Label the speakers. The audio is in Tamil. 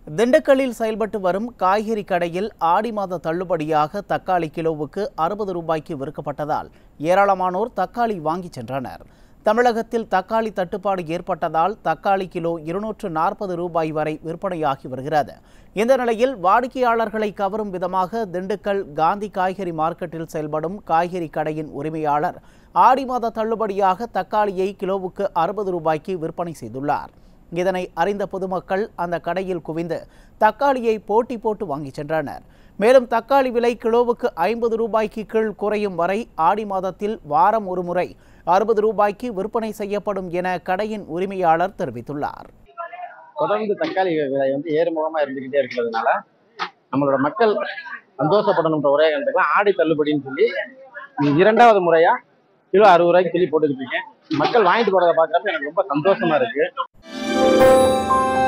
Speaker 1: திண்டுக்கல்லில் செயல்பட்டு வரும் காய்கறி கடையில் ஆடி மாத தள்ளுபடியாக தக்காளி கிலோவுக்கு அறுபது ரூபாய்க்கு விற்கப்பட்டதால் ஏராளமானோர் தக்காளி வாங்கிச் சென்றனர் தமிழகத்தில் தக்காளி தட்டுப்பாடு ஏற்பட்டதால் தக்காளி கிலோ இருநூற்று நாற்பது ரூபாய் வரை விற்பனையாகி வருகிறது இந்த நிலையில் வாடிக்கையாளர்களை கவரும் விதமாக திண்டுக்கல் காந்தி காய்கறி மார்க்கெட்டில் செயல்படும் காய்கறி கடையின் உரிமையாளர் ஆடி மாத தள்ளுபடியாக தக்காளியை கிலோவுக்கு அறுபது ரூபாய்க்கு விற்பனை செய்துள்ளார் இதனை அறிந்த பொதுமக்கள் அந்த கடையில் குவிந்து தக்காளியை போட்டி போட்டு வாங்கிச் சென்றனர் மேலும் தக்காளி விலை கிலோவுக்கு ஐம்பது ரூபாய்க்கு கீழ் குறையும் வரை ஆடி மாதத்தில் வாரம் ஒரு முறை அறுபது ரூபாய்க்கு விற்பனை செய்யப்படும் என கடையின் உரிமையாளர் தெரிவித்துள்ளார்
Speaker 2: தொடர்ந்து தக்காளி விலை வந்து ஏறுமுகமா இருந்துகிட்டே இருக்கிறதுனால நம்மளோட மக்கள் சந்தோஷப்படணுன்ற ஒரே காரணத்துக்கு ஆடி தள்ளுபடின்னு சொல்லி இது இரண்டாவது முறையா கிலோ அறுபது ரூபாய்க்கு சொல்லி போட்டுக்கிட்டு இருக்கேன் மக்கள் வாங்கிட்டு போறதை பார்க்கறப்ப எனக்கு ரொம்ப சந்தோஷமா இருக்கு